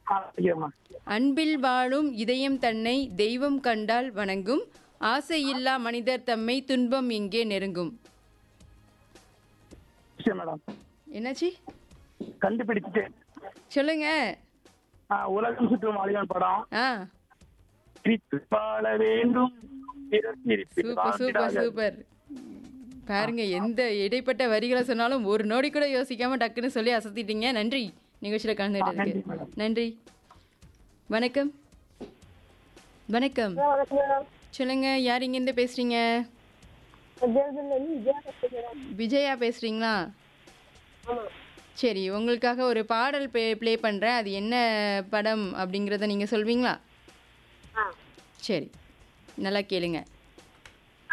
ஆ ஐயோம்மா அன்பில் வாழும் இதயம் தன்னை தெய்வம் கண்டால் வணங்கும் ஆசையில்லா மனிதர் தம்மை துன்பம் எங்கே நெருங்கும் சரி மேடம் என்னாச்சு கண்டுபிடிச்சிட்டேன் சொல்லுங்க ஆ, உலகம் சுற்றும் வாலிபன் படம் ஆ சிரித்து வாழ வேண்டும் பிறர் சிரிப்பில் சூப்பர் சூப்பர் வாழ்ந்திடாத. சூப்பர் பாருங்க எந்த இடைப்பட்ட வரிகளை சொன்னாலும் ஒரு நொடி கூட யோசிக்காம டக்குன்னு சொல்லி அசத்திட்டீங்க நன்றி நிகழ்ச்சியில் நன்றி, கலந்துகிட்டதுக்கு மேடம். நன்றி வணக்கம் வணக்கம் சொல்லுங்க யார் இங்கேருந்து பேசுறீங்க விஜயா பேசுறீங்களா சரி உங்களுக்காக ஒரு பாடல் ப்ளே ப்ளே பண்ணுறேன் அது என்ன படம் அப்படிங்கிறத நீங்கள் சொல்வீங்களா சரி நல்லா கேளுங்க